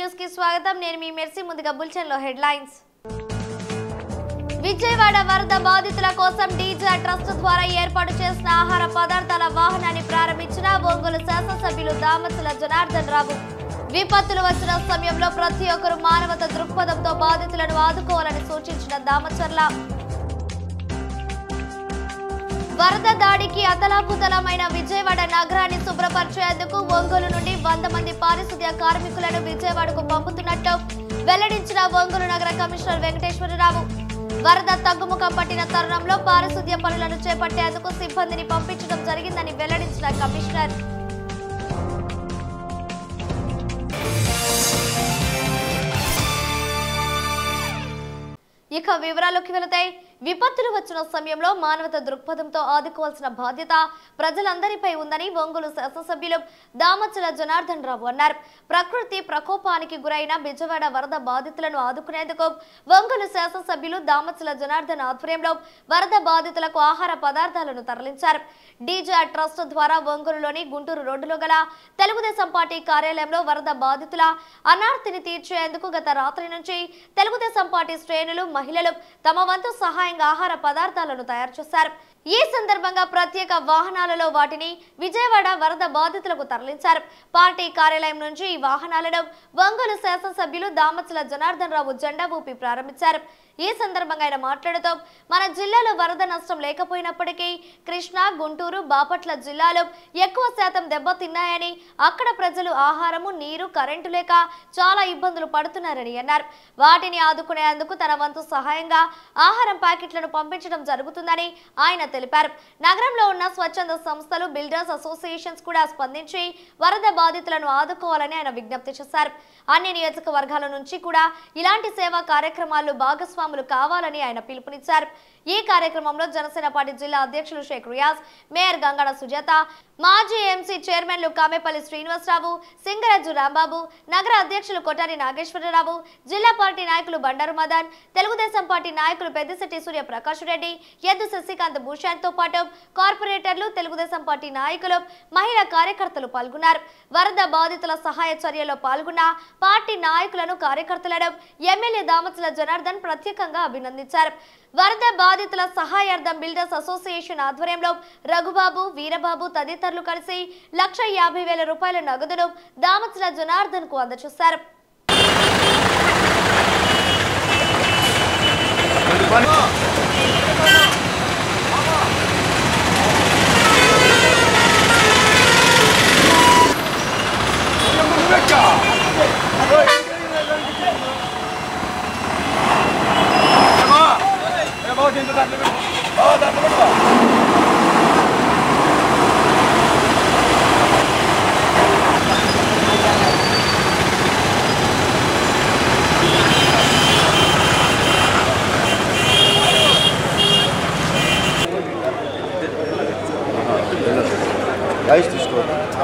News కి స్వాగతం నేను మీ మెర్సీ ముందుగా బులెటిన్ లో హెడ్లైన్స్ విజయవాడ వరద బాధితుల కోసం డీజే ట్రస్ట్ ద్వారా ఏర్పాటు చేసిన ఆహార పదార్థాల వాహనాన్ని ప్రారంభించిన ఒంగోలు శాసనసభ్యులు దామసుల జనార్దన్ రావు విపత్తులు వచ్చిన సమయంలో ప్రతి ఒక్కరూ మానవత దృక్పథంతో బాధితులను ఆదుకోవాలని సూచించిన దామచర్ల వరద దాడికి అతలాకుతలమైన విజయవాడ నగరాన్ని శుభ్రపరిచేందుకు ఒంగోలు నుండి వంద మంది పారిశుద్ధ్య కార్మికులను విజయవాడకు పంపుతున్నట్టు వెల్లడించిన ఒంగోలు నగర కమిషనర్ వెంకటేశ్వరరావు వరద తగ్గుముఖం పట్టిన తరుణంలో పారిశుద్ధ్య పనులను చేపట్టేందుకు సిబ్బందిని పంపించడం జరిగిందని వెల్లడించిన కమిషనర్ ఇక వివరాల్లోకి వెళితే విపత్తులు వచ్చిన సమయంలో మానవత దృక్పథంతో ఆదుకోవాల్సిన బాధ్యత ప్రజలందరిపై ఉందని ఒంగోలు శాసనసభ్యులు దామచల జనార్దన్ రావు అన్నారు ప్రకృతి ప్రకోపానికి గురైన బిజవాడ వరద బాధితులను ఆదుకునేందుకు ఒంగోలు శాసనసభ్యులు దామచల జనార్దన్ ఆధ్వర్యంలో వరద బాధితులకు ఆహార పదార్థాలను తరలించారు డీజే ట్రస్ట్ ద్వారా ఒంగోలులోని గుంటూరు రోడ్డులో గల తెలుగుదేశం పార్టీ కార్యాలయంలో వరద బాధితుల అనార్తిని తీర్చేందుకు గత రాత్రి నుంచి తెలుగుదేశం పార్టీ శ్రేణులు మహిళలు తమ వంతు సహాయంగా ఆహార పదార్థాలను తయారు చేశారు ఈ సందర్భంగా ప్రత్యేక వాహనాలలో వాటిని విజయవాడ వరద బాధితులకు తరలించారు పార్టీ కార్యాలయం నుంచి ఈ వాహనాలను ఒంగోలు శాసనసభ్యులు దామచల జనార్దన్ రావు జెండా ఊపి ప్రారంభించారు ఈ సందర్భంగా ఆయన మాట్లాడుతూ మన జిల్లాలో వరద నష్టం లేకపోయినప్పటికీ కృష్ణా గుంటూరు బాపట్ల జిల్లాలో ఎక్కువ శాతం దెబ్బతిన్నాయని అక్కడ ప్రజలు ఆహారము నీరు కరెంటు లేక చాలా ఇబ్బందులు పడుతున్నారని అన్నారు వాటిని ఆదుకునేందుకు తన వంతు సహాయంగా ఆహారం ప్యాకెట్లను పంపించడం జరుగుతుందని ఆయన తెలిపారు నగరంలో ఉన్న స్వచ్ఛంద సంస్థలు బిల్డర్స్ అసోసియేషన్స్ కూడా స్పందించి వరద బాధితులను ఆదుకోవాలని ఆయన విజ్ఞప్తి చేశారు అన్ని నియోజకవర్గాల నుంచి కూడా ఇలాంటి సేవా కార్యక్రమాల్లో భాగస్వాములు కావాలని ఆయన పిలుపునిచ్చారు ఈ కార్యక్రమంలో జనసేన పార్టీ జిల్లా అధ్యక్షులు షేక్ రియాజ్ మేయర్ గంగాడ సుజాత మాజీ ఎంసీ చైర్మన్లు కామేపల్లి శ్రీనివాసరావు సింగరాజు రాంబాబు నగర అధ్యక్షులు కొటారి నాగేశ్వరరావు జిల్లా పార్టీ నాయకులు బండారు మదన్ తెలుగుదేశం పార్టీ నాయకులు పెద్దిశెట్టి సూర్య ప్రకాష్ రెడ్డి ఎద్దు శశికాంత్ భూషణ్ తో పాటు కార్పొరేటర్లు తెలుగుదేశం పార్టీ నాయకులు మహిళా కార్యకర్తలు పాల్గొన్నారు వరద బాధితుల సహాయ చర్యలో పాల్గొన్న పార్టీ నాయకులను కార్యకర్తలను ఎమ్మెల్యే దామతుల జనార్దన్ ప్రత్యేకంగా అభినందించారు వరద బాధితుల సహాయార్థం బిల్డర్స్ అసోసియేషన్ ఆధ్వర్యంలో రఘుబాబు వీరబాబు తదితరులు కలిసి లక్ష యాభై వేల రూపాయల నగదును దామతుల జనార్దన్ కు అందజేశారు రైస్ తీసుకో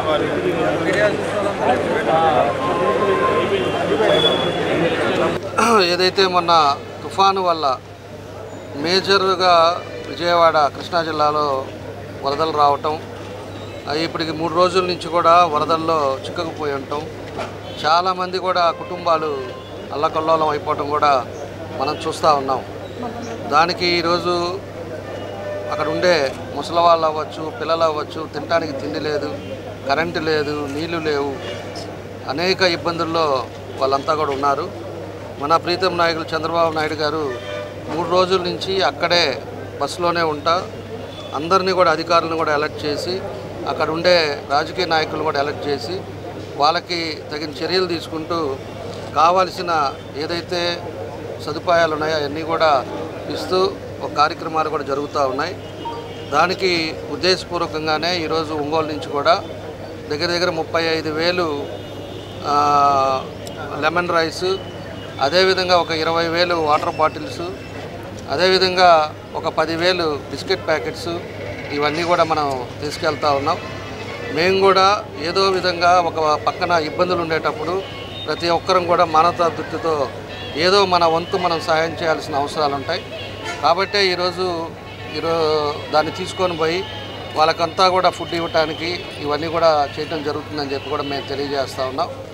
ఏదైతే మొన్న తుఫాను వల్ల మేజర్గా విజయవాడ కృష్ణా జిల్లాలో వరదలు రావటం అవి ఇప్పటికి మూడు రోజుల నుంచి కూడా వరదల్లో చిక్కుకుపోయి ఉంటాం చాలామంది కూడా కుటుంబాలు అల్లకల్లోలం అయిపోవటం కూడా మనం చూస్తూ ఉన్నాం దానికి ఈరోజు అక్కడ ఉండే ముసలివాళ్ళు అవ్వచ్చు పిల్లలు అవ్వచ్చు తినడానికి తిండి లేదు కరెంటు లేదు నీళ్లు లేవు అనేక ఇబ్బందుల్లో వాళ్ళంతా కూడా ఉన్నారు మన ప్రీతం నాయకులు చంద్రబాబు నాయుడు గారు మూడు రోజుల నుంచి అక్కడే బస్సులోనే ఉంటా అందరినీ కూడా అధికారులను కూడా అలర్ట్ చేసి అక్కడ ఉండే రాజకీయ నాయకులను కూడా అలర్ట్ చేసి వాళ్ళకి తగిన చర్యలు తీసుకుంటూ కావాల్సిన ఏదైతే సదుపాయాలు ఉన్నాయో అవన్నీ కూడా ఇస్తూ ఒక కార్యక్రమాలు కూడా జరుగుతూ ఉన్నాయి దానికి ఉద్దేశపూర్వకంగానే ఈరోజు ఒంగోలు నుంచి కూడా దగ్గర దగ్గర ముప్పై ఐదు వేలు ఆ, లెమన్ రైస్ అదేవిధంగా ఒక ఇరవై వేలు వాటర్ బాటిల్స్ అదేవిధంగా ఒక పదివేలు బిస్కెట్ ప్యాకెట్స్ ఇవన్నీ కూడా మనం తీసుకెళ్తా ఉన్నాం మేము కూడా ఏదో విధంగా ఒక పక్కన ఇబ్బందులు ఉండేటప్పుడు ప్రతి ఒక్కరం కూడా మానవతా దృష్టితో ఏదో మన వంతు మనం సహాయం చేయాల్సిన అవసరాలు ఉంటాయి కాబట్టే ఈరోజు ఈరో దాన్ని తీసుకొని పోయి వాళ్ళకంతా కూడా ఫుడ్ ఇవ్వటానికి ఇవన్నీ కూడా చేయడం జరుగుతుందని చెప్పి కూడా మేము తెలియజేస్తూ ఉన్నాం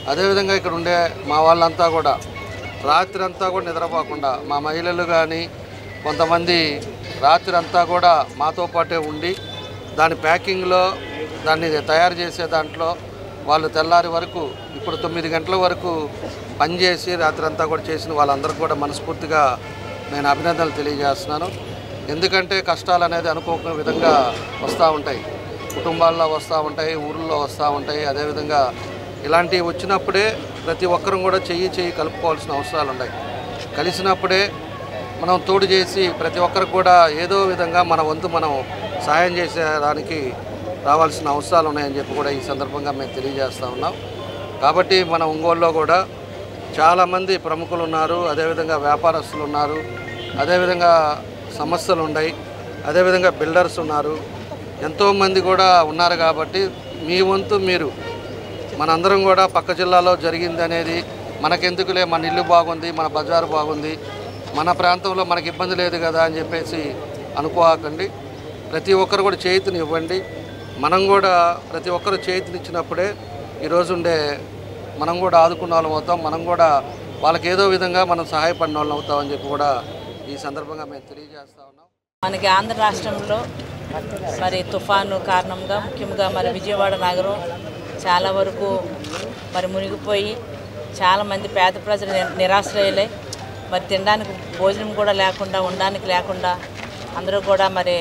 అదేవిధంగా ఇక్కడ ఉండే మా వాళ్ళంతా కూడా రాత్రి అంతా కూడా నిద్రపోకుండా మా మహిళలు కానీ కొంతమంది రాత్రి అంతా కూడా మాతో పాటే ఉండి దాని ప్యాకింగ్లో దాన్ని తయారు చేసే దాంట్లో వాళ్ళు తెల్లారి వరకు ఇప్పుడు తొమ్మిది గంటల వరకు పనిచేసి రాత్రి అంతా కూడా చేసిన వాళ్ళందరికీ కూడా మనస్ఫూర్తిగా నేను అభినందనలు తెలియజేస్తున్నాను ఎందుకంటే కష్టాలు అనేది అనుకోని విధంగా వస్తూ ఉంటాయి కుటుంబాల్లో వస్తూ ఉంటాయి ఊర్లో వస్తూ ఉంటాయి అదేవిధంగా ఇలాంటివి వచ్చినప్పుడే ప్రతి ఒక్కరం కూడా చెయ్యి చెయ్యి కలుపుకోవాల్సిన అవసరాలు ఉన్నాయి కలిసినప్పుడే మనం తోడు చేసి ప్రతి ఒక్కరికి కూడా ఏదో విధంగా మన వంతు మనం సహాయం చేసేదానికి రావాల్సిన అవసరాలు ఉన్నాయని చెప్పి కూడా ఈ సందర్భంగా మేము తెలియజేస్తూ ఉన్నాం కాబట్టి మన ఒంగోలులో కూడా చాలామంది ప్రముఖులు ఉన్నారు అదేవిధంగా వ్యాపారస్తులు ఉన్నారు అదేవిధంగా సంస్థలు ఉన్నాయి అదేవిధంగా బిల్డర్స్ ఉన్నారు ఎంతోమంది కూడా ఉన్నారు కాబట్టి మీ వంతు మీరు మనందరం కూడా పక్క జిల్లాలో జరిగింది అనేది మనకెందుకులే మన ఇల్లు బాగుంది మన బజారు బాగుంది మన ప్రాంతంలో మనకి ఇబ్బంది లేదు కదా అని చెప్పేసి అనుకోకండి ప్రతి ఒక్కరు కూడా చేతిని ఇవ్వండి మనం కూడా ప్రతి ఒక్కరు చేతినిచ్చినప్పుడే ఈరోజు ఉండే మనం కూడా ఆదుకున్న వాళ్ళం అవుతాం మనం కూడా వాళ్ళకి ఏదో విధంగా మనం సహాయపడిన వాళ్ళం అవుతామని చెప్పి కూడా ఈ సందర్భంగా మేము తెలియజేస్తా ఉన్నాం మనకి ఆంధ్ర రాష్ట్రంలో మరి తుఫాను కారణంగా ముఖ్యంగా మరి విజయవాడ నగరం చాలా వరకు మరి మునిగిపోయి చాలామంది పేద ప్రజలు ని- నిరాశ్రయులై మరి తినడానికి భోజనం కూడా లేకుండా ఉండడానికి లేకుండా అందరూ కూడా మరి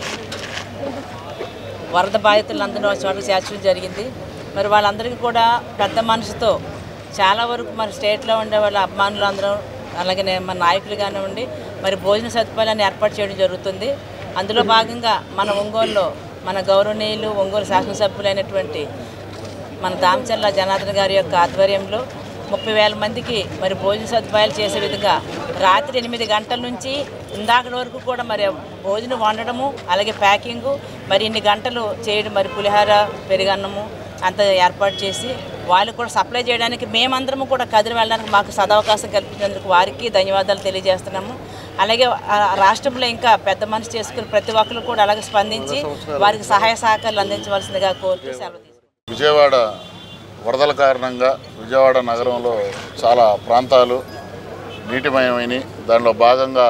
వరద బాధితులందరూ ఒక చోట చేర్చడం జరిగింది మరి వాళ్ళందరికీ కూడా పెద్ద మనసుతో చాలా వరకు మరి స్టేట్లో ఉండే వాళ్ళ అభిమానులు అందరూ అలాగే నే- మన నాయకులు కానివ్వండి మరి భోజన సదుపాయాలను ఏర్పాటు చేయడం జరుగుతుంది అందులో భాగంగా మన ఒంగోలులో మన గౌరవనీయులు ఒంగోలు శాసనసభ్యులైనటువంటి మన దామచర్ల జనార్దన్ గారి యొక్క ఆధ్వర్యంలో ముప్పై వేల మందికి మరి భోజన సదుపాయాలు చేసే విధంగా రాత్రి ఎనిమిది గంటల నుంచి ఇందాకటి వరకు కూడా మరి భోజనం వండడము అలాగే ప్యాకింగు మరి ఇన్ని గంటలు చేయడం మరి పులిహార పెరుగన్నము అంత ఏర్పాటు చేసి వాళ్ళు కూడా సప్లై చేయడానికి మేమందరము కూడా కదిలి వెళ్ళడానికి మాకు సదవకాశం కల్పించినందుకు వారికి ధన్యవాదాలు తెలియజేస్తున్నాము అలాగే ఆ రాష్ట్రంలో ఇంకా పెద్ద మనసు చేసుకుని ప్రతి ఒక్కరు కూడా అలాగే స్పందించి వారికి సహాయ సహకారాలు అందించవలసిందిగా కోరుతూ సెలవు తీసుకుంటున్నాను. విజయవాడ వరదల కారణంగా విజయవాడ నగరంలో చాలా ప్రాంతాలు నీటిమయమైనవి దానిలో భాగంగా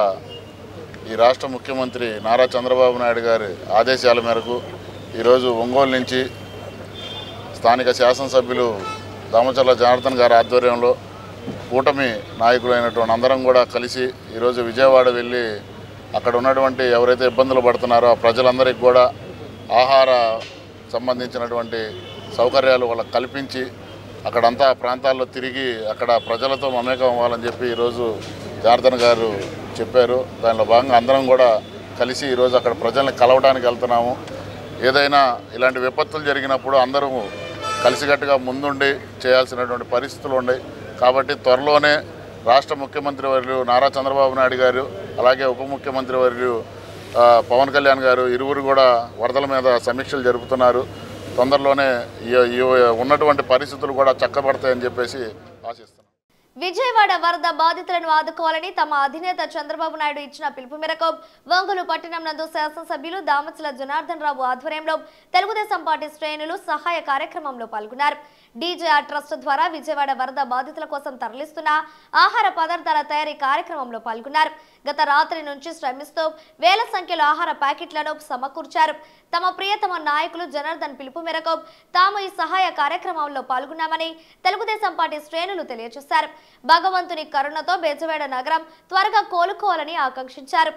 ఈ రాష్ట్ర ముఖ్యమంత్రి నారా చంద్రబాబు నాయుడు గారి ఆదేశాల మేరకు ఈరోజు ఒంగోలు నుంచి స్థానిక శాసనసభ్యులు దామచర్ల జనార్దన్ గారి ఆధ్వర్యంలో కూటమి నాయకులైనటువంటి అందరం కూడా కలిసి ఈరోజు విజయవాడ వెళ్ళి అక్కడ ఉన్నటువంటి ఎవరైతే ఇబ్బందులు పడుతున్నారో ఆ ప్రజలందరికీ కూడా ఆహార సంబంధించినటువంటి సౌకర్యాలు వాళ్ళకి కల్పించి అక్కడంతా ఆ ప్రాంతాల్లో తిరిగి అక్కడ ప్రజలతో మమేకం అవ్వాలని చెప్పి ఈరోజు జనార్దన్ గారు చెప్పారు దానిలో భాగంగా అందరం కూడా కలిసి ఈరోజు అక్కడ ప్రజల్ని కలవడానికి వెళ్తున్నాము ఏదైనా ఇలాంటి విపత్తులు జరిగినప్పుడు అందరూ కలిసికట్టుగా ముందుండి చేయాల్సినటువంటి పరిస్థితులు ఉన్నాయి కాబట్టి త్వరలోనే రాష్ట్ర ముఖ్యమంత్రి వర్యులు నారా చంద్రబాబు నాయుడు గారు అలాగే ఉప ముఖ్యమంత్రి వర్యులు ఆ, పవన్ కళ్యాణ్ గారు ఇరువురు కూడా వరదల మీద సమీక్షలు జరుపుతున్నారు తొందరలోనే ఈ- ఈ ఉన్నటువంటి పరిస్థితులు కూడా చక్కబడతాయని చెప్పేసి ఆశిస్తున్నాను విజయవాడ వరద బాధితులను ఆదుకోవాలని తమ అధినేత చంద్రబాబు నాయుడు ఇచ్చిన పిలుపు మేరకు ఒంగోలు పట్టణం నందు శాసనసభ్యులు దామచల జనార్దన్ రావు ఆధ్వర్యంలో తెలుగుదేశం పార్టీ శ్రేణులు సహాయ కార్యక్రమంలో పాల్గొన్నారు డీజేఆర్ ట్రస్ట్ ద్వారా విజయవాడ వరద బాధితుల కోసం తరలిస్తున్న ఆహార పదార్థాల తయారీ కార్యక్రమంలో పాల్గొన్నారు గత రాత్రి నుంచి శ్రమిస్తూ వేల సంఖ్యలో ఆహార ప్యాకెట్లను సమకూర్చారు తమ ప్రియతమ నాయకులు జనార్దన్ పిలుపు మేరకు తాము ఈ సహాయ కార్యక్రమంలో పాల్గొన్నామని తెలుగుదేశం పార్టీ శ్రేణులు తెలియజేశారు భగవంతుని కరుణతో బెజవాడ నగరం త్వరగా కోలుకోవాలని ఆకాంక్షించారు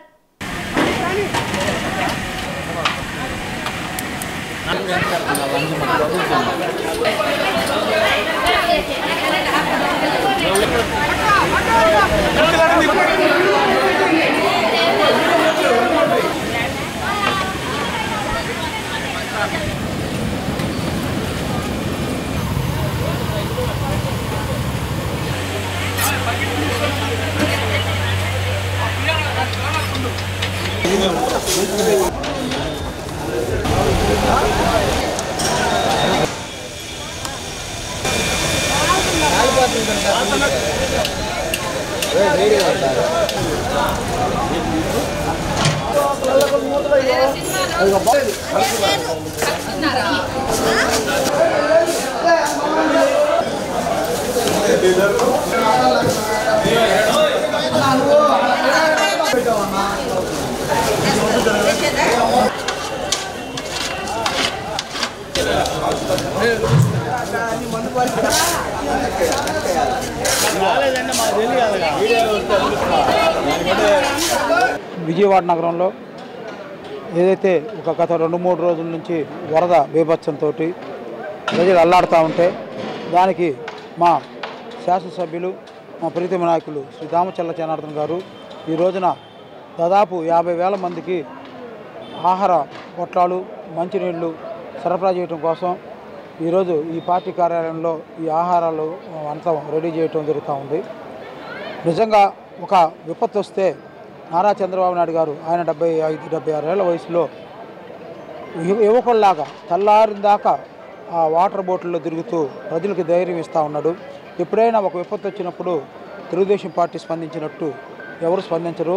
విజయవాడ నగరంలో ఏదైతే ఒక గత రెండు మూడు రోజుల నుంచి వరద బీభత్సంతో ప్రజలు అల్లాడుతూ ఉంటే దానికి మా శాసనసభ్యులు మా ప్రీతమ నాయకులు శ్రీ దామచల్ల జనార్దన్ గారు ఈ రోజున దాదాపు యాభై వేల మందికి ఆహార పొట్లాలు మంచినీళ్ళు సరఫరా చేయడం కోసం ఈరోజు ఈ పార్టీ కార్యాలయంలో ఈ ఆహారాలు అంతా రెడీ చేయటం జరుగుతూ ఉంది నిజంగా ఒక విపత్తు వస్తే నారా చంద్రబాబు నాయుడు గారు ఆయన డెబ్బై ఐదు డెబ్బై ఆరేళ్ల వయసులో యు- యువకుల్లాగా తెల్లారిన దాకా ఆ వాటర్ బోట్లలో తిరుగుతూ ప్రజలకు ధైర్యం ఇస్తూ ఉన్నాడు ఎప్పుడైనా ఒక విపత్తు వచ్చినప్పుడు తెలుగుదేశం పార్టీ స్పందించినట్టు ఎవరు స్పందించరు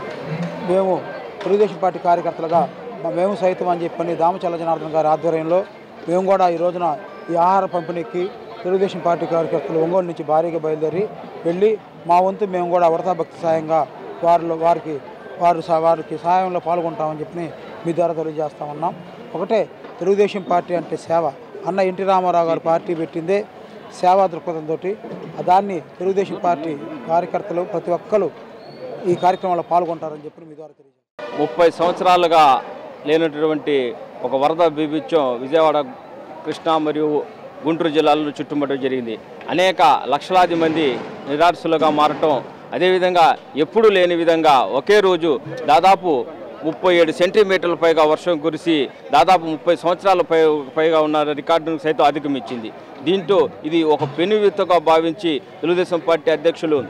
మేము తెలుగుదేశం పార్టీ కార్యకర్తలుగా మ- మేము సైతం అని చెప్పని దామచల్ల జనార్దన్ గారి ఆధ్వర్యంలో మేము కూడా ఈ రోజున ఈ ఆహార పంపిణీకి తెలుగుదేశం పార్టీ కార్యకర్తలు ఒంగోలు నుంచి భారీగా బయలుదేరి వెళ్ళి మా వంతు మేము కూడా వరదా భక్తి సాయంగా వారిలో వారికి వారు సా- వారికి సహాయంలో పాల్గొంటామని చెప్పి మీ ద్వారా తెలియజేస్తా ఉన్నాం ఒకటే తెలుగుదేశం పార్టీ అంటే సేవ అన్న ఎన్టీ రామారావు గారు పార్టీ పెట్టిందే సేవా దృక్పథంతో దాన్ని తెలుగుదేశం పార్టీ కార్యకర్తలు ప్రతి ఒక్కరు ఈ కార్యక్రమంలో పాల్గొంటారని చెప్పి మీ ద్వారా తెలియజేస్తాం ముప్పై సంవత్సరాలుగా లేనటువంటి ఒక వరద బీభిత్యం విజయవాడ కృష్ణా మరియు గుంటూరు జిల్లాలను చుట్టుముట్టడం జరిగింది అనేక లక్షలాది మంది నిరాశలుగా మారటం అదేవిధంగా ఎప్పుడూ లేని విధంగా ఒకే రోజు దాదాపు ముప్పై ఏడు సెంటీమీటర్ల పైగా వర్షం కురిసి దాదాపు ముప్పై సంవత్సరాల పై పైగా ఉన్న రికార్డును సైతం అధిగమించింది దీంతో ఇది ఒక పెనువిత్తగా భావించి తెలుగుదేశం పార్టీ అధ్యక్షులు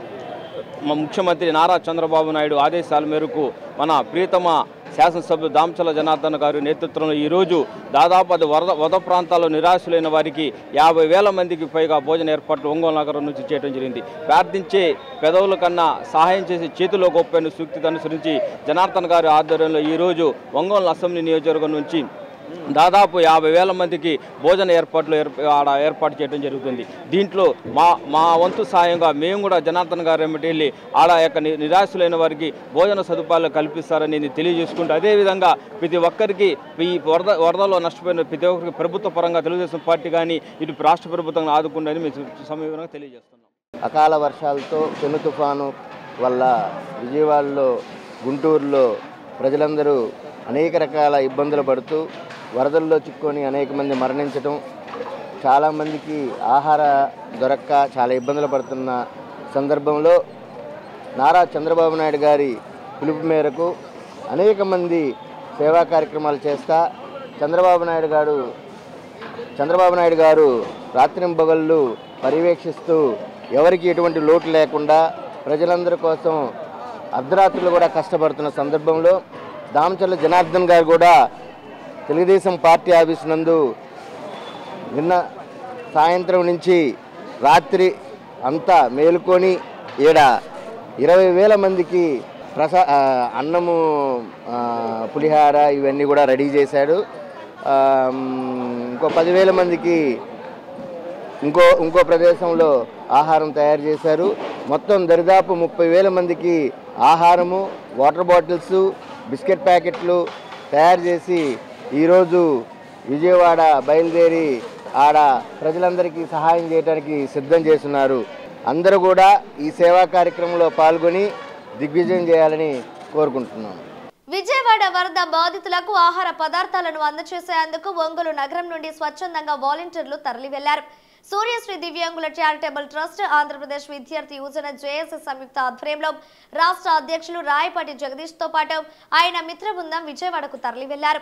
మా ముఖ్యమంత్రి నారా చంద్రబాబు నాయుడు ఆదేశాల మేరకు మన ప్రియతమ శాసనసభ్యులు దామచల జనార్దన్ గారి నేతృత్వంలో ఈరోజు దాదాపు అది వరద వరద ప్రాంతాల్లో నిరాశలైన వారికి యాభై వేల మందికి పైగా భోజన ఏర్పాట్లు ఒంగోలు నగరం నుంచి చేయడం జరిగింది ప్రార్థించే పెదవుల కన్నా సహాయం చేసే చేతిలో గొప్పని సూక్తిని అనుసరించి జనార్దన్ గారి ఆధ్వర్యంలో ఈరోజు ఒంగోలు అసెంబ్లీ నియోజకవర్గం నుంచి దాదాపు యాభై వేల మందికి భోజన ఏర్పాట్లు ఏర్ప ఆడ ఏర్పాటు చేయడం జరుగుతుంది దీంట్లో మా మా వంతు సాయంగా మేము కూడా జనార్దన్ గారు ఏమిటి వెళ్ళి ఆడ యొక్క ని- నిరాశులైన వారికి భోజన సదుపాయాలు కల్పిస్తారని నేను తెలియజేసుకుంటూ అదేవిధంగా ప్రతి ఒక్కరికి ఈ వరద వరదలో నష్టపోయిన ప్రతి ఒక్కరికి ప్రభుత్వ పరంగా తెలుగుదేశం పార్టీ కానీ ఇటు రాష్ట్ర ప్రభుత్వం ఆదుకుందని మేము సమయంగా తెలియజేస్తున్నాం అకాల వర్షాలతో పెను తుఫాను వల్ల విజయవాడలో గుంటూరులో ప్రజలందరూ అనేక రకాల ఇబ్బందులు పడుతూ వరదల్లో చిక్కుకొని అనేక మంది మరణించడం చాలామందికి ఆహార దొరక్క చాలా ఇబ్బందులు పడుతున్న సందర్భంలో నారా చంద్రబాబు నాయుడు గారి పిలుపు మేరకు అనేక మంది సేవా కార్యక్రమాలు చేస్తా చంద్రబాబు నాయుడు గారు చంద్రబాబు నాయుడు గారు రాత్రింబగళ్ళు పర్యవేక్షిస్తూ ఎవరికి ఎటువంటి లోటు లేకుండా ప్రజలందరి కోసం అర్ధరాత్రులు కూడా కష్టపడుతున్న సందర్భంలో దామచల్ల జనార్దన్ గారు కూడా తెలుగుదేశం పార్టీ ఆఫీస్ నందు నిన్న సాయంత్రం నుంచి రాత్రి అంతా మేలుకొని ఈడ ఇరవై వేల మందికి ప్రసా ఆ, అన్నము ఆ, పులిహార ఇవన్నీ కూడా రెడీ చేశాడు ఆ, మ్, ఇంకో పదివేల మందికి ఇంకో ఇంకో ప్రదేశంలో ఆహారం తయారు చేశారు మొత్తం దరిదాపు ముప్పై వేల మందికి ఆహారము వాటర్ బాటిల్స్ బిస్కెట్ ప్యాకెట్లు తయారు చేసి ఈరోజు విజయవాడ బయలుదేరి ఆడ ప్రజలందరికీ సహాయం చేయడానికి సిద్ధం చేస్తున్నారు అందరూ కూడా ఈ సేవా కార్యక్రమంలో పాల్గొని దిగ్విజయం చేయాలని కోరుకుంటున్నాను విజయవాడ వరద బాధితులకు ఆహార పదార్థాలను అందజేసేందుకు ఒంగోలు నగరం నుండి స్వచ్ఛందంగా వాలంటీర్లు తరలి వెళ్లారు సూర్యశ్రీ దివ్యాంగుల చారిటబుల్ ట్రస్ట్ ఆంధ్రప్రదేశ్ విద్యార్థి యువజన జేఏసీ సంయుక్త ఆధ్వర్యంలో రాష్ట్ర అధ్యక్షులు రాయపాటి జగదీష్ తో పాటు ఆయన మిత్ర బృందం విజయవాడకు తరలి వెళ్లారు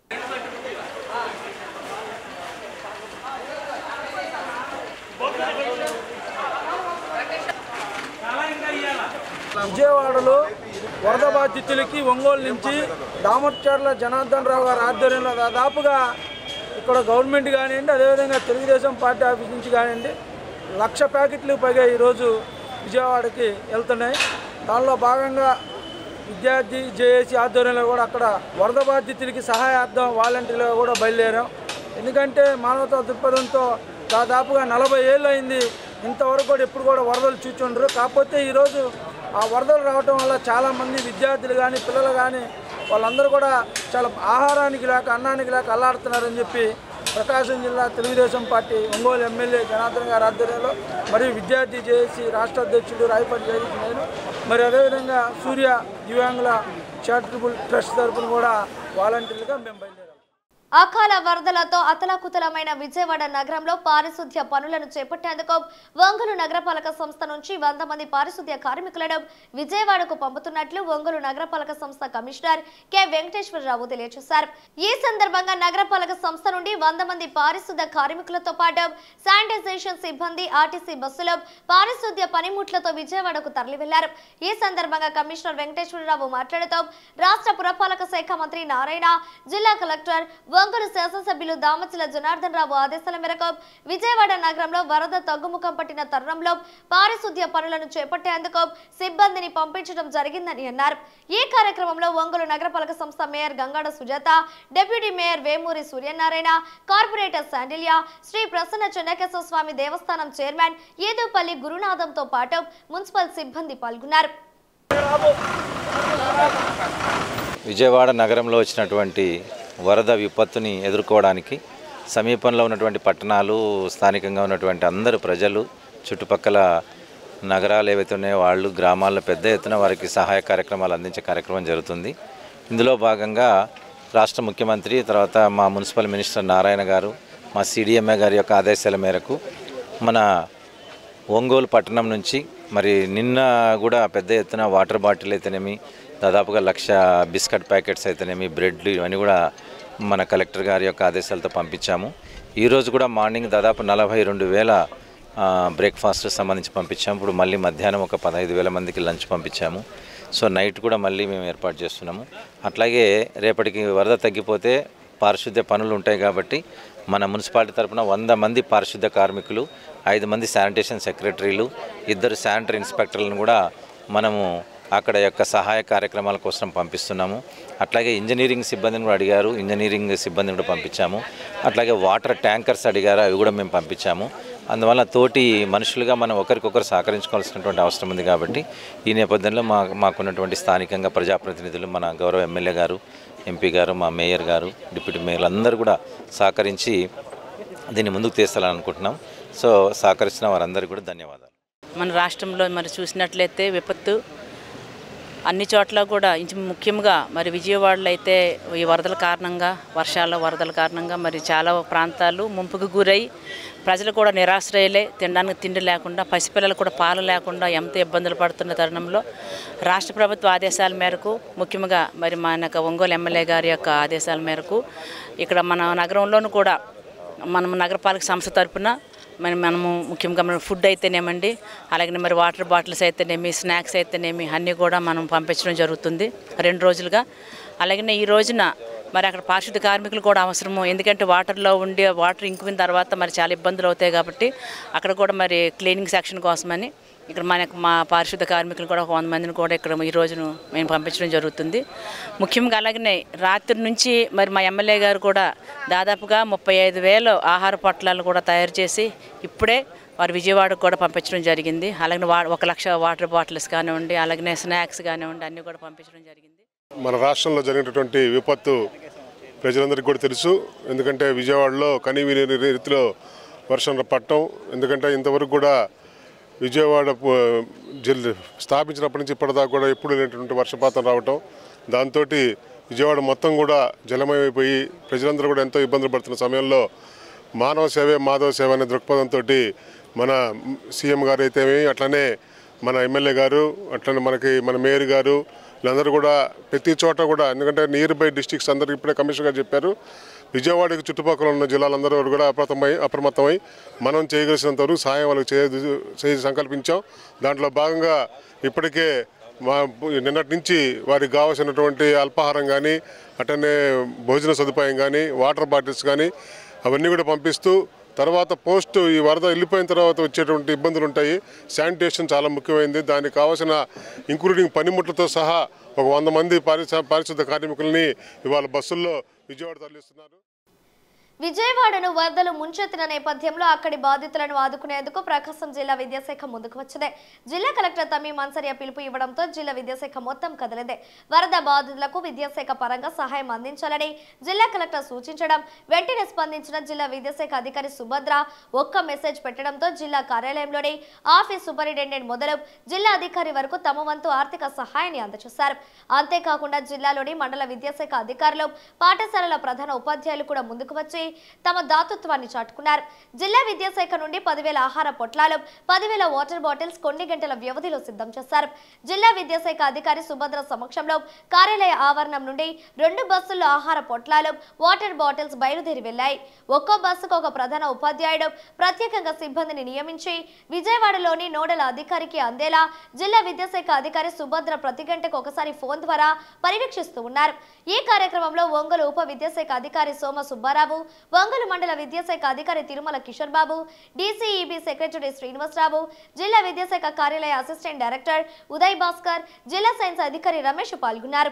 విజయవాడలో వరద బాధితులకి ఒంగోలు నుంచి దామర్చర్ల జనార్దన్ రావు గారి ఆధ్వర్యంలో దాదాపుగా ఇక్కడ గవర్నమెంట్ కానివ్వండి అదేవిధంగా తెలుగుదేశం పార్టీ ఆఫీస్ నుంచి కానివ్వండి లక్ష ప్యాకెట్లు పైగా ఈరోజు విజయవాడకి వెళ్తున్నాయి దానిలో భాగంగా విద్యార్థి జేఏసీ ఆధ్వర్యంలో కూడా అక్కడ వరద బాధితులకి సహాయార్థం వాలంటీర్లుగా కూడా బయలుదేరాం ఎందుకంటే మానవతా దృక్పథంతో దాదాపుగా నలభై ఏళ్ళు అయింది ఇంతవరకు కూడా ఎప్పుడు కూడా వరదలు చూచుండరు కాకపోతే ఈరోజు ఆ వరదలు రావటం వల్ల చాలామంది విద్యార్థులు కానీ పిల్లలు కానీ వాళ్ళందరూ కూడా చాలా ఆహారానికి లేక అన్నానికి లేక అల్లాడుతున్నారని చెప్పి ప్రకాశం జిల్లా తెలుగుదేశం పార్టీ ఒంగోలు ఎమ్మెల్యే జనార్దన్ గారి ఆధ్వర్యంలో మరియు విద్యార్థి జేఏసీ రాష్ట్ర అధ్యక్షుడు రాయపాటి జగదీష్ నేను మరి అదేవిధంగా సూర్య దివ్యాంగుల చారిటబుల్ ట్రస్ట్ తరఫున కూడా వాలంటీర్లుగా మేము బయలుదేరాం అకాల వరదలతో అతలాకుతలమైన విజయవాడ నగరంలో పారిశుద్ధ్య పనులను చేపట్టేందుకు ఒంగోలు నగరపాలక సంస్థ నుంచి వంద మంది పారిశుద్ధ్య కార్మికులను విజయవాడకు పంపుతున్నట్లు ఒంగోలు నగరపాలక సంస్థ కమిషనర్ కె వెంకటేశ్వరరావు తెలియజేశారు ఈ సందర్భంగా నగరపాలక సంస్థ నుండి వంద మంది పారిశుద్ధ్య కార్మికులతో పాటు శానిటైజేషన్ సిబ్బంది ఆర్టీసీ బస్సులో పారిశుద్ధ్య పనిముట్లతో విజయవాడకు తరలి వెళ్లారు ఈ సందర్భంగా కమిషనర్ వెంకటేశ్వరరావు మాట్లాడుతూ రాష్ట్ర పురపాలక శాఖ మంత్రి నారాయణ జిల్లా కలెక్టర్ ఒంగోలు శాసనసభ్యులు దామచిల జనార్దన్ రావు ఆదేశాల మేరకు విజయవాడ నగరంలో వరద తగ్గుముఖం పట్టిన తరుణంలో పారిశుద్ధ్య పనులను చేపట్టేందుకు సిబ్బందిని పంపించడం జరిగిందని అన్నారు ఈ కార్యక్రమంలో ఒంగోలు నగరపాలక సంస్థ mayor Gangada Sujatha deputy mayor Vemuri Suryanarayana corporator Sandilya Sri Prasanna Chennakeswara Swamy దేవస్థానం చైర్మన్ ఏదుపల్లి గురునాథంతో పాటు మున్సిపల్ సిబ్బంది పాల్గొన్నారు విజయవాడ నగరంలో వచ్చినటువంటి వరద విపత్తుని ఎదుర్కోవడానికి సమీపంలో ఉన్నటువంటి పట్టణాలు స్థానికంగా ఉన్నటువంటి అందరు ప్రజలు చుట్టుపక్కల నగరాలు ఏవైతే ఉన్నాయో వాళ్ళు గ్రామాల్లో పెద్ద ఎత్తున వారికి సహాయ కార్యక్రమాలు అందించే కార్యక్రమం జరుగుతుంది ఇందులో భాగంగా రాష్ట్ర ముఖ్యమంత్రి తర్వాత మా మున్సిపల్ మినిస్టర్ నారాయణ గారు మా సిడిఎంఏ గారి యొక్క ఆదేశాల మేరకు మన ఒంగోలు పట్టణం నుంచి మరి నిన్న కూడా పెద్ద ఎత్తున వాటర్ బాటిల్ అయితేనేమి దాదాపుగా లక్ష బిస్కెట్ ప్యాకెట్స్ అయితేనేమి బ్రెడ్లు ఇవన్నీ కూడా మన కలెక్టర్ గారి యొక్క ఆదేశాలతో పంపించాము ఈరోజు కూడా మార్నింగ్ దాదాపు నలభై రెండు వేల బ్రేక్ఫాస్ట్ సంబంధించి పంపించాము ఇప్పుడు మళ్ళీ మధ్యాహ్నం ఒక పదహైదు వేల మందికి లంచ్ పంపించాము సో నైట్ కూడా మళ్ళీ మేము ఏర్పాటు చేస్తున్నాము అట్లాగే రేపటికి వరద తగ్గిపోతే పారిశుద్ధ్య పనులు ఉంటాయి కాబట్టి మన మున్సిపాలిటీ తరపున వంద మంది పారిశుద్ధ్య కార్మికులు ఐదు మంది శానిటేషన్ సెక్రటరీలు ఇద్దరు శానిటరీ ఇన్స్పెక్టర్లను కూడా మనము అక్కడ యొక్క సహాయ కార్యక్రమాల కోసం పంపిస్తున్నాము అట్లాగే ఇంజనీరింగ్ సిబ్బందిని కూడా అడిగారు ఇంజనీరింగ్ సిబ్బందిని కూడా పంపించాము అట్లాగే వాటర్ ట్యాంకర్స్ అడిగారు అవి కూడా మేము పంపించాము అందువల్ల తోటి మనుషులుగా మనం ఒకరికొకరు సహకరించుకోవాల్సినటువంటి అవసరం ఉంది కాబట్టి ఈ నేపథ్యంలో మా మాకున్నటువంటి స్థానికంగా ప్రజాప్రతినిధులు మన గౌరవ ఎమ్మెల్యే గారు ఎంపీ గారు మా మేయర్ గారు డిప్యూటీ మేయర్లు అందరూ కూడా సహకరించి దీన్ని ముందుకు తీస్తాలని అనుకుంటున్నాం సో సహకరించిన వారందరికీ కూడా ధన్యవాదాలు మన రాష్ట్రంలో మరి చూసినట్లయితే విపత్తు అన్ని చోట్ల కూడా ఇంచు ముఖ్యంగా మరి విజయవాడలో అయితే ఈ వరదల కారణంగా వర్షాల వరదల కారణంగా మరి చాలా ప్రాంతాలు ముంపుకు గురై ప్రజలు కూడా నిరాశ్రయలే తినడానికి తిండి లేకుండా పసిపిల్లలు కూడా పాలు లేకుండా ఎంత ఇబ్బందులు పడుతున్న తరుణంలో రాష్ట్ర ప్రభుత్వ ఆదేశాల మేరకు ముఖ్యంగా మరి మన యొక్క ఒంగోలు ఎమ్మెల్యే గారి యొక్క ఆదేశాల మేరకు ఇక్కడ మన నగరంలోనూ కూడా మనం నగరపాలక సంస్థ తరపున మరి మనము ముఖ్యంగా మన ఫుడ్ అయితేనేమండి అలాగే మరి వాటర్ బాటిల్స్ అయితేనేమి స్నాక్స్ అయితేనేమి అన్నీ కూడా మనం పంపించడం జరుగుతుంది రెండు రోజులుగా అలాగే ఈ రోజున మరి అక్కడ పారిశుద్ధ కార్మికులు కూడా అవసరము ఎందుకంటే వాటర్లో ఉండి వాటర్ ఇంకిన తర్వాత మరి చాలా ఇబ్బందులు అవుతాయి కాబట్టి అక్కడ కూడా మరి క్లీనింగ్ సెక్షన్ కోసమని ఇక్కడ మనకు మా పారిశుద్ధ కార్మికులు కూడా ఒక వంద మందిని కూడా ఇక్కడ ఈ రోజును మేము పంపించడం జరుగుతుంది ముఖ్యంగా అలాగనే రాత్రి నుంచి మరి మా ఎమ్మెల్యే గారు కూడా దాదాపుగా ముప్పై ఐదు వేలు ఆహార పొట్లాలను కూడా తయారు చేసి ఇప్పుడే వారు విజయవాడకు కూడా పంపించడం జరిగింది అలాగే వా ఒక లక్ష వాటర్ బాటిల్స్ కానివ్వండి అలాగే స్నాక్స్ కానివ్వండి అన్నీ కూడా పంపించడం జరిగింది మన రాష్ట్రంలో జరిగినటువంటి విపత్తు ప్రజలందరికీ కూడా తెలుసు ఎందుకంటే విజయవాడలో కనీవిని రీతిలో వర్షం పట్టడం ఎందుకంటే ఇంతవరకు కూడా విజయవాడ పు- జిల్లా స్థాపించినప్పటి నుంచి ఇప్పటిదాకా కూడా ఎప్పుడు లేనటువంటి వర్షపాతం రావటం దాంతో విజయవాడ మొత్తం కూడా జలమయమైపోయి ప్రజలందరూ కూడా ఎంతో ఇబ్బందులు పడుతున్న సమయంలో మానవ సేవే మాధవ సేవ అనే దృక్పథంతో మన సీఎం గారు అయితే అట్లనే మన ఎమ్మెల్యే గారు అట్లనే మనకి మన మేయర్ గారు వీళ్ళందరూ కూడా ప్రతి చోట కూడా ఎందుకంటే నియర్ బై డిస్టిక్స్ అందరికీ ఇప్పుడే కమిషనర్ గారు చెప్పారు విజయవాడకి చుట్టుపక్కల ఉన్న జిల్లాలందరూ కూడా అప్రమత్తమై అప్రమత్తమై మనం చేయగలిసినంత వరకు సహాయం వాళ్ళకి చేయ చేసి సంకల్పించాం దాంట్లో భాగంగా ఇప్పటికే మా నిన్నటి నుంచి వారికి కావాల్సినటువంటి అల్పాహారం కానీ అటనే భోజన సదుపాయం కానీ వాటర్ బాటిల్స్ కానీ అవన్నీ కూడా పంపిస్తూ తర్వాత పోస్ట్ ఈ వరద వెళ్ళిపోయిన తర్వాత వచ్చేటువంటి ఇబ్బందులు ఉంటాయి శానిటేషన్ చాలా ముఖ్యమైనది దానికి కావాల్సిన ఇంక్లూడింగ్ పనిముట్లతో సహా ఒక వంద మంది పారిశ పారిశుద్ధ కార్మికుల్ని ఇవాళ బస్సుల్లో విజయవాడ తరలిస్తున్నారు విజయవాడను వరదలు ముంచెత్తిన నేపథ్యంలో అక్కడి బాధితులను ఆదుకునేందుకు ప్రకాశం జిల్లా విద్యాశాఖ ముందుకు వచ్చింది జిల్లా కలెక్టర్ తమ్మి మన్సరియా పిలుపు ఇవ్వడంతో జిల్లా విద్యాశాఖ మొత్తం కదిలింది వరద బాధితులకు విద్యాశాఖ పరంగా సహాయం అందించాలని జిల్లా కలెక్టర్ సూచించడం వెంటనే స్పందించిన జిల్లా విద్యాశాఖ అధికారి సుభద్ర ఒక్క మెసేజ్ పెట్టడంతో జిల్లా కార్యాలయంలోని ఆఫీస్ సూపరింటెండెంట్ మొదలు జిల్లా అధికారి వరకు తమ వంతు ఆర్థిక సహాయాన్ని అందజేశారు అంతేకాకుండా జిల్లాలోని మండల విద్యాశాఖ అధికారులు పాఠశాలల ప్రధాన ఉపాధ్యాయులు కూడా ముందుకు వచ్చి తమ దాతృత్వాన్ని చాటుకున్నారు జిల్లా విద్యాశాఖ నుండి పదివేల ఆహార పొట్లాలు పదివేల వాటర్ బాటిల్స్ కొన్ని గంటల వ్యవధిలో సిద్ధం చేశారు జిల్లా విద్యాశాఖ అధికారి సుభద్ర సమక్షంలో కార్యాలయ ఆవరణం నుండి రెండు బస్సుల్లో ఆహార పొట్లాలు వాటర్ బాటిల్స్ బయలుదేరి వెళ్లాయి ఒక్కో బస్సుకు ఒక ప్రధాన ఉపాధ్యాయుడు ప్రత్యేకంగా సిబ్బందిని నియమించి విజయవాడలోని నోడల్ అధికారికి అందేలా జిల్లా విద్యాశాఖ అధికారి సుభద్ర ప్రతి గంటకు ఒకసారి ఫోన్ ద్వారా పర్యవేక్షిస్తూ ఉన్నారు ఈ కార్యక్రమంలో ఒంగోలు ఉప విద్యాశాఖ అధికారి సోమ సుబ్బారావు ఒంగోలు మండల విద్యాశాఖ అధికారి తిరుమల కిషోర్ బాబు డీసీఈబీ సెక్రటరీ శ్రీనివాసరావు జిల్లా విద్యాశాఖ కార్యాలయ అసిస్టెంట్ డైరెక్టర్ ఉదయ్ భాస్కర్ జిల్లా సైన్స్ అధికారి రమేష్ పాల్గొన్నారు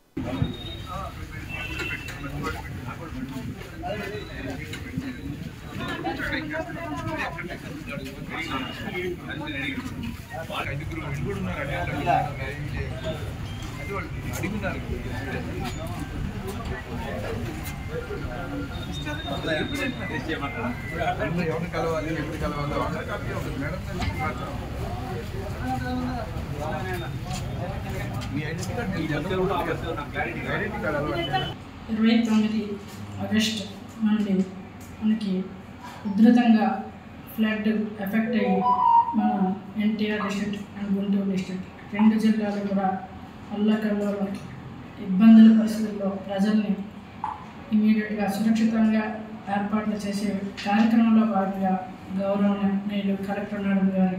ఇరవై తొమ్మిది ఆగస్ట్ నుండి మనకి ఉధృతంగా ఫ్లడ్ ఎఫెక్ట్ అయ్యి మన NTR district and Guntur district రెండు జిల్లాలు కూడా అల్లకల్లో ఇబ్బందుల పరిస్థితుల్లో ప్రజల్ని ఇమీడియట్గా సురక్షితంగా ఏర్పాట్లు చేసే కార్యక్రమంలో భాగంగా గౌరవనీయులు కలెక్టర్ మేడం గారి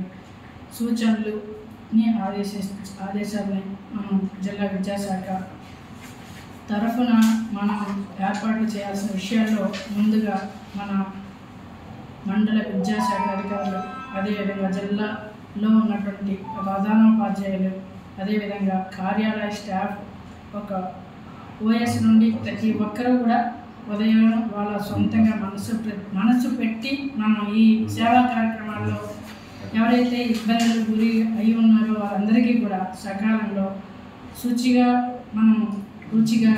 సూచనలుని ఆదేశి ఆదేశాలని మనం జిల్లా విద్యాశాఖ తరఫున మనం ఏర్పాట్లు చేయాల్సిన విషయాల్లో ముందుగా మన మండల విద్యాశాఖ అధికారులు అదేవిధంగా జిల్లాలో ఉన్నటువంటి ప్రధానోపాధ్యాయులు అదేవిధంగా కార్యాలయ స్టాఫ్ ఒక ఓఎస్ నుండి ప్రతి ఒక్కరూ కూడా ఉదయం వాళ్ళ సొంతంగా మనసు పె- మనసు పెట్టి మనం ఈ సేవా కార్యక్రమాల్లో ఎవరైతే ఇబ్బందులు గురి అయి ఉన్నారో వారందరికీ కూడా సకాలంలో శుచిగా మనం రుచిగా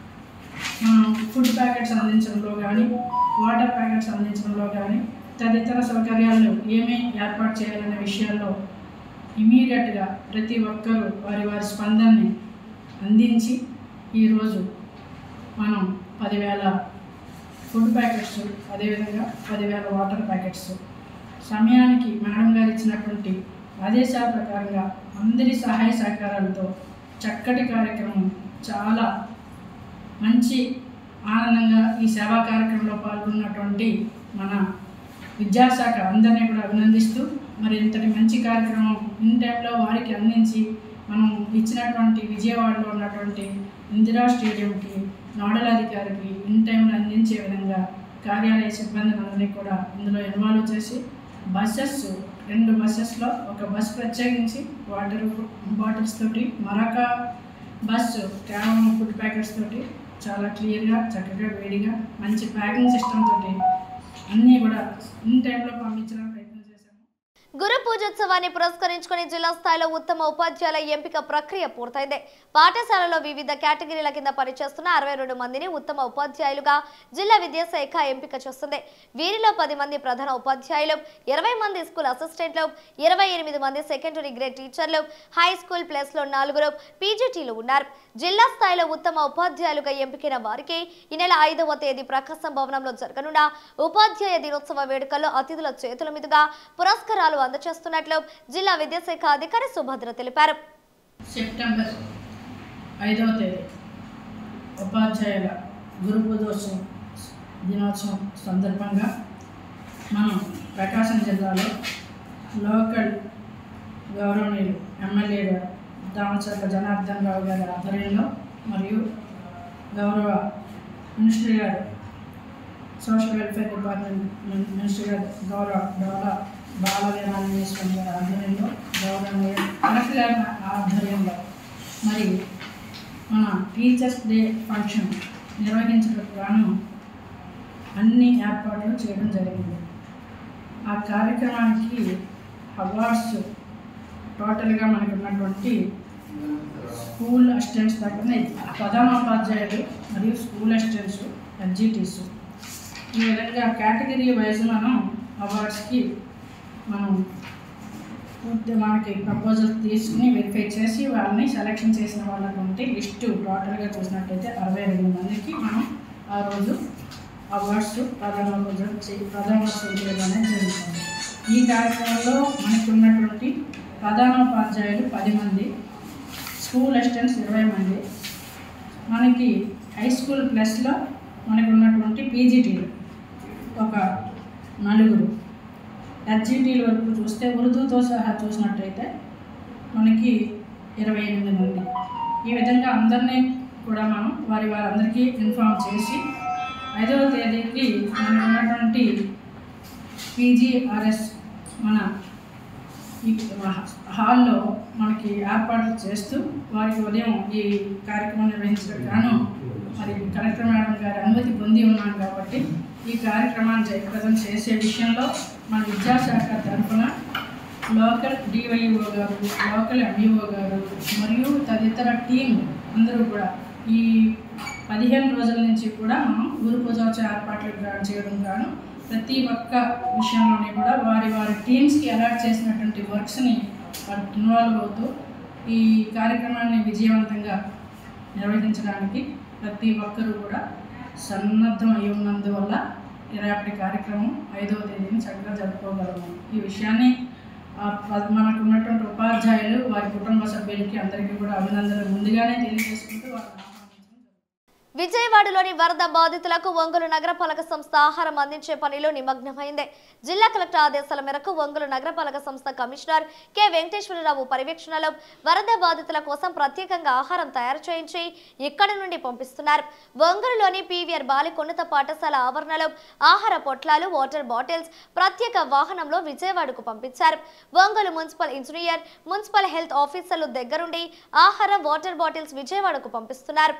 మనం ఫుడ్ ప్యాకెట్స్ అందించడంలో కానీ వాటర్ ప్యాకెట్స్ అందించడంలో కానీ తదితర సౌకర్యాలు ఏమేమి ఏర్పాటు చేయాలనే విషయాల్లో ఇమీడియట్గా ప్రతి ఒక్కరూ వారి వారి స్పందనని అందించి ఈరోజు మనం పదివేల ఫుడ్ ప్యాకెట్స్ అదేవిధంగా పదివేల వాటర్ ప్యాకెట్స్ సమయానికి మేడం గారు ఇచ్చినటువంటి ఆదేశాల ప్రకారంగా అందరి సహాయ సహకారాలతో చక్కటి కార్యక్రమం చాలా మంచి ఆనందంగా ఈ సేవా కార్యక్రమంలో పాల్గొన్నటువంటి మన విద్యాశాఖ అందరినీ కూడా అభినందిస్తూ మరి ఇంతటి మంచి కార్యక్రమం ఇన్ టైంలో వారికి అందించి మనం ఇచ్చినటువంటి విజయవాడలో ఉన్నటువంటి ఇందిరా స్టేడియంకి నోడల్ అధికారికి ఇన్ టైంలో అందించే విధంగా కార్యాలయ సిబ్బందిని కూడా ఇందులో ఇన్వాల్వ్ చేసి బస్సెస్ రెండు బస్సెస్లో ఒక బస్ ప్రత్యేకించి వాటర్ బాటిల్స్ తోటి మరొక బస్సు కేవలం ఫుడ్ ప్యాకెట్స్ తోటి చాలా క్లియర్గా చక్కగా వేడిగా మంచి ప్యాకింగ్ సిస్టమ్ తోటి అన్నీ కూడా ఇన్ టైంలో పంపించడానికి ప్రయత్నం చేశాము గురు పూజోత్సవాన్ని పురస్కరించుకుని జిల్లా స్థాయిలో ఉత్తమ ఉపాధ్యాయుల ఎంపిక ప్రక్రియ పూర్తయింది పాఠశాలలో వివిధ కేటగిరీల కింద పనిచేస్తున్న అరవై రెండు మందిని ఉత్తమ ఉపాధ్యాయులుగా జిల్లా విద్యాశాఖ ఎంపిక చేస్తుంది వీరిలో పది మంది ప్రధాన ఉపాధ్యాయులు ఇరవై మంది స్కూల్ అసిస్టెంట్లు ఇరవై ఎనిమిది మంది సెకండరీ గ్రేడ్ టీచర్లు హై స్కూల్ ప్లస్లో నలుగురు పీజీటీలు ఉన్నారు జిల్లా స్థాయిలో ఉత్తమ ఉపాధ్యాయులుగా ఎంపికైన వారికి ఈ నెల ఐదవ తేదీ ప్రకాశం భవనంలో జరగనున్న ఉపాధ్యాయ దినోత్సవ వేడుకల్లో అతిథుల చేతుల మీదుగా పురస్కారాలు అందజేస్తున్నట్లు జిల్లా విద్యాశాఖ అధికారి సుభద్ర తెలిపారు సెప్టెంబర్ ఐదవ తేదీ ఉపాధ్యాయుల గురు పూజోత్సవం దినోత్సవం సందర్భంగా మనం ప్రకాశం జిల్లాలో లోకల్ గౌరవనీయులు ఎమ్మెల్యే గారు దామచర్ల జనార్దన్ రావు గారి ఆధ్వర్యంలో మరియు గౌరవ మినిస్టర్ గారు social welfare department min- minister గారు గౌరవ డోలా బాల వీరాంజనేశ్వరం గారి ఆధ్వర్యంలో గౌరవ కలెక్టర్ గారి ఆధ్వర్యంలో మరి మన టీచర్స్ డే ఫంక్షన్ నిర్వహించడానికి గాను అన్ని ఏర్పాట్లు చేయడం జరిగింది ఆ కార్యక్రమానికి అవార్డ్స్ టోటల్గా మనకు ఉన్నటువంటి స్కూల్ అసిస్టెంట్స్ దగ్గర ప్రధానోపాధ్యాయులు మరియు స్కూల్ అసిస్టెంట్స్ ఎన్జిటీస్ ఈ విధంగా కేటగిరీ వైజ్ మనం అవార్డ్స్కి మనం పూర్తి మనకి ప్రపోజల్ తీసుకుని వెరిఫై చేసి వాళ్ళని సెలెక్షన్ చేసిన వాళ్ళకుంటే లిస్టు టోటల్గా చూసినట్టయితే అరవై రెండు మందికి మనం ఆ రోజు అవార్డ్స్ ప్రధానోపాధ్యాయులు చే- ప్రధానోత్సవం చేయడం అనేది జరుగుతుంది ఈ కార్యక్రమంలో మనకు ఉన్నటువంటి ప్రధానోపాధ్యాయులు పది మంది స్కూల్ అసిస్టెంట్స్ ఇరవై మంది మనకి హై స్కూల్ ప్లస్లో మనకు ఉన్నటువంటి పీజీటీలు ఒక నలుగురు హెచ్జిటీల వరకు చూస్తే ఉర్దూతో సహా చూసినట్టయితే మనకి ఇరవై ఎనిమిది మంది ఈ విధంగా అందరినీ కూడా మనం వారి వారందరికీ ఇన్ఫామ్ చేసి ఐదవ తేదీకి మనకు ఉన్నటువంటి పీజీఆర్ఎస్ మన ఈ హాల్లో మనకి ఏర్పాట్లు చేస్తూ వారికి ఉదయం ఈ కార్యక్రమం నిర్వహించడం గాను మరి కలెక్టర్ మేడం గారి అనుమతి పొంది ఉన్నాం కాబట్టి ఈ కార్యక్రమాన్ని జయప్రదం చేసే విషయంలో మన విద్యాశాఖ తరఫున లోకల్ డివైఓ గారు లోకల్ ఎంఈఓ గారు మరియు తదితర టీం అందరూ కూడా ఈ పదిహేను రోజుల నుంచి కూడా మనం ఊరు పూజోత్సవ ఏర్పాట్లు గా- చేయడం గాను ప్రతి ఒక్క విషయంలోనే కూడా వారి వారి టీమ్స్కి అలాట్ చేసినటువంటి వర్క్స్ని ఇన్వాల్వ్ అవుతూ ఈ కార్యక్రమాన్ని విజయవంతంగా నిర్వహించడానికి ప్రతి ఒక్కరూ కూడా సన్నద్ధం అయి ఉన్నందువల్ల రేపటి కార్యక్రమం ఐదవ తేదీని చక్కగా జరుపుకోగలము ఈ విషయాన్ని ఆ, ప- మనకు ఉన్నటువంటి ఉపాధ్యాయులు వారి కుటుంబ సభ్యులకి అందరికీ కూడా అభినందనలు ముందుగానే తెలియజేసుకుంటూ వారిని విజయవాడలోని వరద బాధితులకు ఒంగోలు నగరపాలక సంస్థ ఆహారం అందించే పనిలో నిమగ్నమైంది జిల్లా కలెక్టర్ ఆదేశాల మేరకు ఒంగోలు నగరపాలక సంస్థ కమిషనర్ కె వెంకటేశ్వరరావు పర్యవేక్షణలో వరద బాధితుల కోసం ప్రత్యేకంగా ఆహారం తయారు చేయించి ఇక్కడి నుండి పంపిస్తున్నారు ఒంగోలులోని పీవీఆర్ బాలికొన్నత పాఠశాల ఆవరణలో ఆహార పొట్లాలు వాటర్ బాటిల్స్ ప్రత్యేక వాహనంలో విజయవాడకు పంపించారు Ongole municipal engineer municipal health ఆఫీసర్లు దగ్గరుండి ఆహారం వాటర్ బాటిల్స్ విజయవాడకు పంపిస్తున్నారు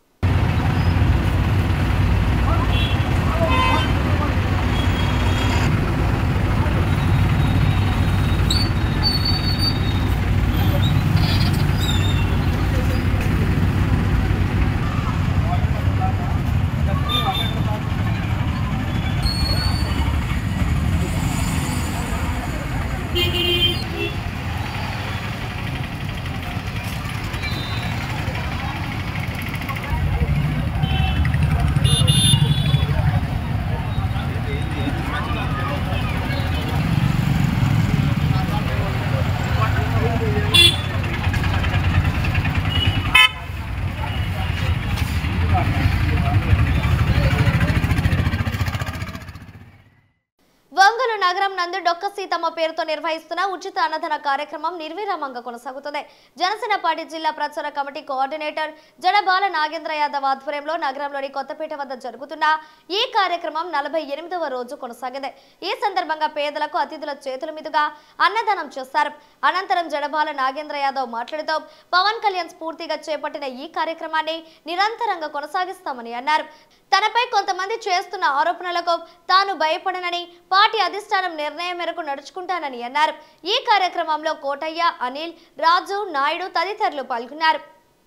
ఒంగోలు నగరం నందు డొక్క సీతమ్మ పేరుతో నిర్వహిస్తున్న ఉచిత అన్నదాన కార్యక్రమం నిర్విరామంగా కొనసాగుతుంది జనసేన పార్టీ జిల్లా ప్రచార కమిటీ కోఆర్డినేటర్ జడబాల నాగేంద్ర యాదవ్ ఆధ్వర్యంలో నగరంలోని కొత్తపేట వద్ద జరుగుతున్న ఈ కార్యక్రమం నలభై ఎనిమిదవ రోజు కొనసాగింది ఈ సందర్భంగా పేదలకు అతిథుల చేతుల మీదుగా అన్నదానం చేశారు అనంతరం జడబాల నాగేంద్ర యాదవ్ మాట్లాడుతూ పవన్ కళ్యాణ్ స్ఫూర్తిగా చేపట్టిన ఈ కార్యక్రమాన్ని నిరంతరంగా కొనసాగిస్తామని అన్నారు తనపై కొంతమంది చేస్తున్న ఆరోపణలకు తాను భయపడనని పార్టీ అధిష్టానం నిర్ణయం మేరకు నడుచుకుంటానని అన్నారు ఈ కార్యక్రమంలో కోటయ్య అనిల్ రాజు నాయుడు తదితరులు పాల్గొన్నారు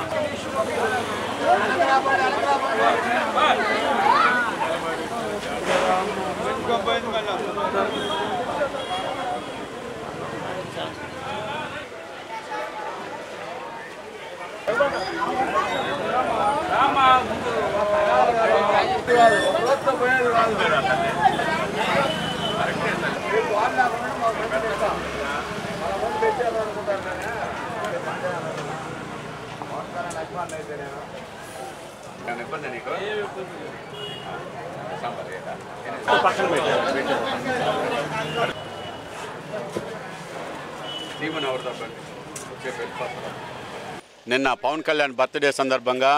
నిన్న పవన్ కళ్యాణ్ బర్త్డే సందర్భంగా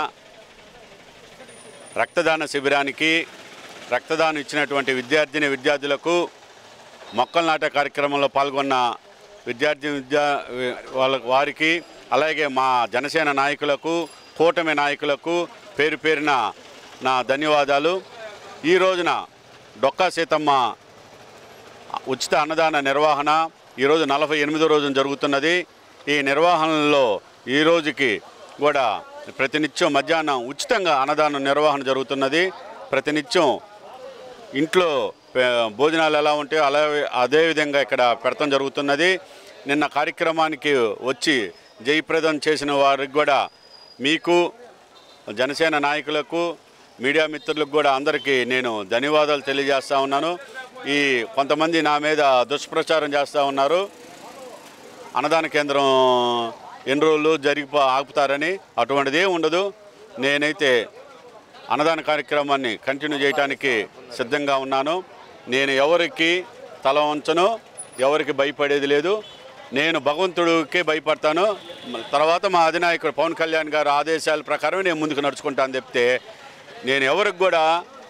రక్తదాన శిబిరానికి రక్తదానం ఇచ్చినటువంటి విద్యార్థిని విద్యార్థులకు మొక్కలు నాటే కార్యక్రమంలో పాల్గొన్న విద్యార్థి విద్యా వాళ్ళ వారికి అలాగే మా జనసేన నాయకులకు కూటమి నాయకులకు పేరు పేరున నా ధన్యవాదాలు ఈ రోజున డొక్కా సీతమ్మ ఉచిత అన్నదాన నిర్వహణ ఈరోజు నలభై ఎనిమిదో రోజున జరుగుతున్నది ఈ నిర్వహణలో ఈ రోజుకి కూడా ప్రతినిత్యం మధ్యాహ్నం ఉచితంగా అన్నదానం నిర్వహణ జరుగుతున్నది ప్రతినిత్యం ఇంట్లో పే- భోజనాలు ఎలా ఉంటాయో అలా అదే విధంగా ఇక్కడ పెడతాం జరుగుతున్నది నిన్న కార్యక్రమానికి వచ్చి జయప్రదం చేసిన వారికి కూడా మీకు జనసేన నాయకులకు మీడియా మిత్రులకు కూడా అందరికీ నేను ధన్యవాదాలు తెలియజేస్తా ఉన్నాను ఈ కొంతమంది నా మీద దుష్ప్రచారం చేస్తూ ఉన్నారు అన్నదాన కేంద్రం ఎన్ని రోజులు జరిగి ఆపుతారని అటువంటిది ఏం ఉండదు నేనైతే అన్నదాన కార్యక్రమాన్ని కంటిన్యూ చేయడానికి సిద్ధంగా ఉన్నాను నేను ఎవరికి తల వంచను ఎవరికి భయపడేది లేదు నేను భగవంతుడికే భయపడతాను మ- తర్వాత మా అధినాయకుడు పవన్ కళ్యాణ్ గారి ఆదేశాల ప్రకారం నేను ముందుకు నడుచుకుంటాను చెప్తే నేను ఎవరికి కూడా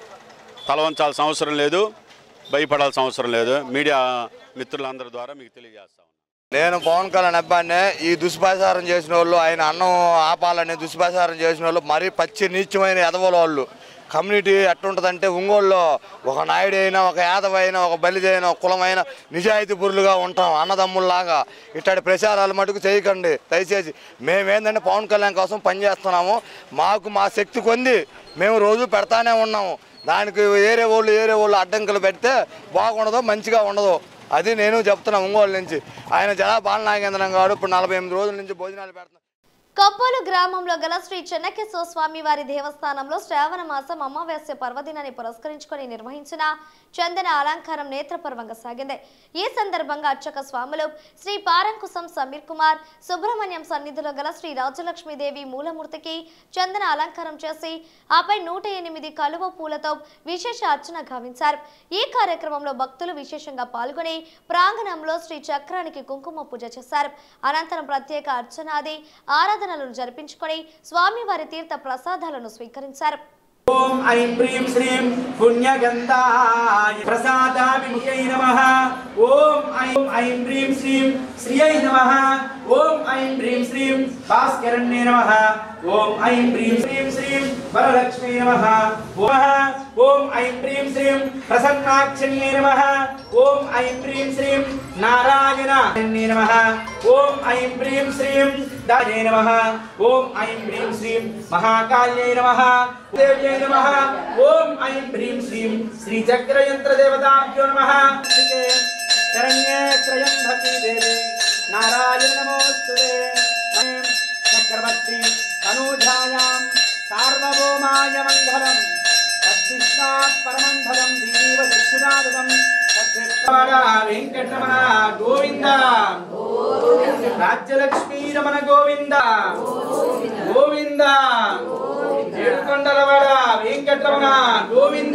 తల వంచాల్సిన అవసరం లేదు భయపడాల్సిన అవసరం లేదు మీడియా మిత్రులందరి ద్వారా మీకు తెలియజేస్తాను నేను పవన్ కళ్యాణ్ అబ్బాయినే ఈ దుష్ప్రచారం చేసిన వాళ్ళు ఆయన అన్నం ఆపాలని దుష్ప్రచారం చేసిన వాళ్ళు మరీ పచ్చి నీచమైన ఎదవల వాళ్ళు కమ్యూనిటీ ఎట్టుంటుందంటే ఒంగోలులో ఒక నాయుడు అయినా ఒక యాదవ్ అయినా ఒక బలిజ అయినా ఒక కులమైన నిజాయితీ పురులుగా ఉంటాం అన్నదమ్ముల్లాగా ఇట్లాంటి ప్రచారాలు మటుకు చేయకండి దయచేసి మేమేందంటే పవన్ కళ్యాణ్ కోసం పనిచేస్తున్నాము మాకు మా శక్తి కొంది మేము రోజు పెడతానే ఉన్నాము దానికి ఏరే వాళ్ళు ఏరే వాళ్ళు అడ్డంకులు పెడితే బాగుండదు మంచిగా ఉండదు అది నేను చెప్తున్నా ఒంగోలు నుంచి ఆయన జలా బాలనాగేంద్రం గారు ఇప్పుడు నలభై ఎనిమిది రోజుల నుంచి భోజనాలు పెడుతున్నారు కప్పోలు గ్రామంలో గల శ్రీ చెన్నకేశ్వర స్వామి వారి దేవస్థానంలో శ్రావణ మాసం అమావాస్య పర్వదినాన్ని పురస్కరించుకొని నిర్వహించిన చందన అలంకారం నేత్రపర్వంగా సాగింది ఈ సందర్భంగా అర్చక స్వాములు శ్రీ పారంకుశం సమీర్ కుమార్ సుబ్రహ్మణ్యం సన్నిధిలో గల శ్రీ రాజలక్ష్మీదేవి మూలమూర్తికి చందన అలంకారం చేసి ఆపై నూట ఎనిమిది కలువ పూలతో విశేష అర్చన గావించారు ఈ కార్యక్రమంలో భక్తులు విశేషంగా పాల్గొని ప్రాంగణంలో శ్రీ చక్రానికి కుంకుమ పూజ చేశారు అనంతరం ప్రత్యేక అర్చనాది ఆరాధనలను జరిపించుకొని స్వామివారి తీర్థ ప్రసాదాలను స్వీకరించారు ఓం ఐం హ్రీం శ్రీం పుణ్యగంధాయ ప్రసాదాభిముఖై నమః ఓం ఐం ఐం హ్రీం శ్రీం శ్రియై నమః ఓం ఐం హ్రీం శ్రీం భాస్కరణ్యే నమః ఓం ఐం హ్రీం శ్రీం శ్రీం వరలక్ష్మీ నమః ఓం ఓం ఐం హ్రీం శ్రీం ప్రసన్నాక్షణ్యే నమః ఓం ఐం హ్రీం శ్రీం నారాయణాయ నమః ఓం ఐం హ్రీం శ్రీం దాయే నమః ఓం ఐం హ్రీం శ్రీం మహాకాళ్యై నమః దేవ్యై నమః ఓం ఐం హ్రీం శ్రీం శ్రీ చక్రయంత్ర దేవతాభ్యో నమః శరణ్యే త్రయంబకీ దేవి నారాయణ నమోస్తుతే చక్రవర్తి తనూజాయాం సార్వభౌమాయ మంగళం తద్విష్ణాత్ పరమం ఫలం దీవ చక్షునాదం వెంకటరమణ గోవింద రాజ్యలక్ష్మీ రమణ గోవింద గోవింద ఏడుకొండలవాడ వెంకటరమణ గోవింద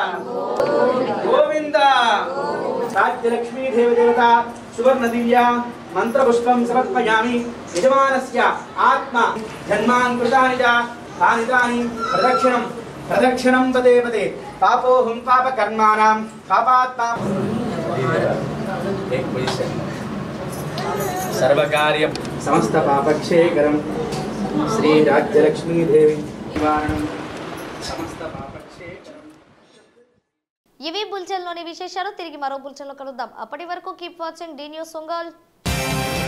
గోవింద రాజ్యలక్ష్మీ దేవదేవత సువర్ణ దివ్య మంత్రపుష్పం సమర్పయామి యజమానస్య ఆత్మ జన్మాంకృతాని చ తాని తాని ప్రదక్షిణం ప్రదక్షిణం పదే పదే పాపోహం పాప కర్మాణం పాపాత్మ సర్వకార్య సమస్త పాపక్షేకరం శ్రీ రాజ్యలక్ష్మీదేవి నివారణం సమస్త పాపక్షేకరం ఇవి బుల్చెల్లోని విశేషాలు తిరిగి మరో బుల్చెల్లో కలుద్దాం అప్పటి వరకు keep watching the news Ongole